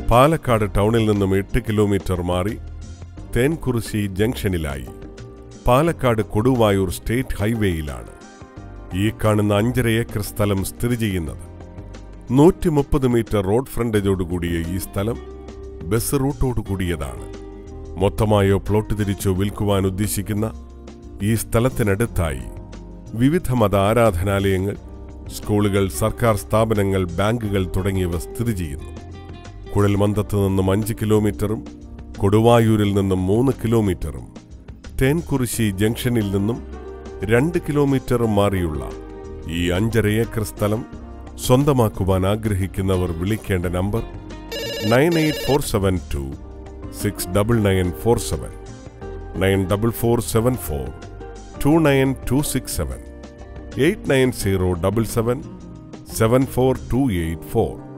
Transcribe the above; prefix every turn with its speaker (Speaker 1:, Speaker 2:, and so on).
Speaker 1: പാലക്കാട് ടൗണിൽ നിന്നും എട്ട് കിലോമീറ്റർ മാറി തേൻകുറിശി ജംഗ്ഷനിലായി പാലക്കാട് കൊടുവായൂർ സ്റ്റേറ്റ് ഹൈവേയിലാണ് ഈ കാണുന്ന അഞ്ചര ഏക്കർ സ്ഥലം സ്ഥിതി ചെയ്യുന്നത് നൂറ്റി മുപ്പത് മീറ്റർ റോഡ് ഫ്രണ്ടേജോടുകൂടിയ ഈ സ്ഥലം ബസ് റൂട്ടോടുകൂടിയതാണ് മൊത്തമായോ പ്ലോട്ട് തിരിച്ചോ വിൽക്കുവാൻ ഉദ്ദേശിക്കുന്ന ഈ സ്ഥലത്തിനടുത്തായി വിവിധ മത ആരാധനാലയങ്ങൾ സ്കൂളുകൾ സർക്കാർ സ്ഥാപനങ്ങൾ ബാങ്കുകൾ തുടങ്ങിയവ സ്ഥിതി ചെയ്യുന്നു കുഴൽമന്ദത്ത് നിന്നും അഞ്ച് കിലോമീറ്ററും കൊടുവായൂരിൽ നിന്നും മൂന്ന് കിലോമീറ്ററും തേൻകുറിശി ജംഗ്ഷനിൽ നിന്നും രണ്ട് കിലോമീറ്ററും മാറിയുള്ള ഈ അഞ്ചര ഏക്കർ സ്ഥലം സ്വന്തമാക്കുവാൻ ആഗ്രഹിക്കുന്നവർ വിളിക്കേണ്ട number nine eight four seven two six double nine four seven nine double four seven four two nine two six seven eight nine zero double seven seven four two eight four